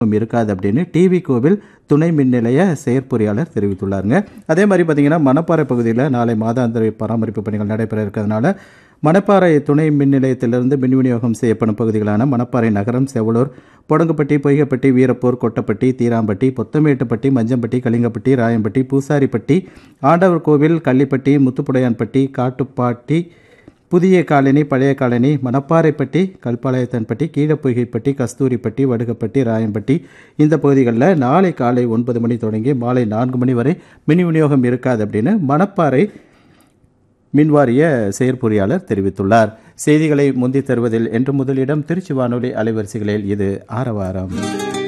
இருக்காது அப்படின்னு டிவி கோவில் துணை மின் நிலைய செயற்பொறியாளர் தெரிவித்துள்ளாருங்க அதே மாதிரி பார்த்தீங்கன்னா மணப்பாறை பகுதியில் நாளை மாதாந்திர பராமரிப்பு பணிகள் நடைபெற இருக்கிறதுனால மணப்பாறை துணை மின் நிலையத்திலிருந்து மின் விநியோகம் செய்யப்படும் பகுதிகளான மணப்பாறை நகரம் செவலூர் பொடங்குப்பட்டி பொய்கப்பட்டி வீரப்பூர் கொட்டப்பட்டி தீராம்பட்டி பொத்தமேட்டுப்பட்டி மஞ்சம்பட்டி கலிங்கப்பட்டி ராயம்பட்டி பூசாரிப்பட்டி ஆண்டவர் கோவில் கள்ளிப்பட்டி முத்துப்புடையான்பட்டி காட்டுப்பாட்டி புதிய காலனி பழைய காலனி மணப்பாறைப்பட்டி கல்பாளையத்தன்பட்டி கீழப்பொய்கைப்பட்டி கஸ்தூரிப்பட்டி வடுகப்பட்டி ராயம்பட்டி இந்த பகுதிகளில் நாளை காலை ஒன்பது மணி தொடங்கி மாலை நான்கு மணி வரை மின் விநியோகம் இருக்காது அப்படின்னு மணப்பாறை மின்வாரிய செயற்பொறியாளர் தெரிவித்துள்ளார் செய்திகளை முந்தித் தருவதில் என்று முதலிடம் திருச்சி வானொலி அலைவரிசைகளில் இது ஆரவாரம்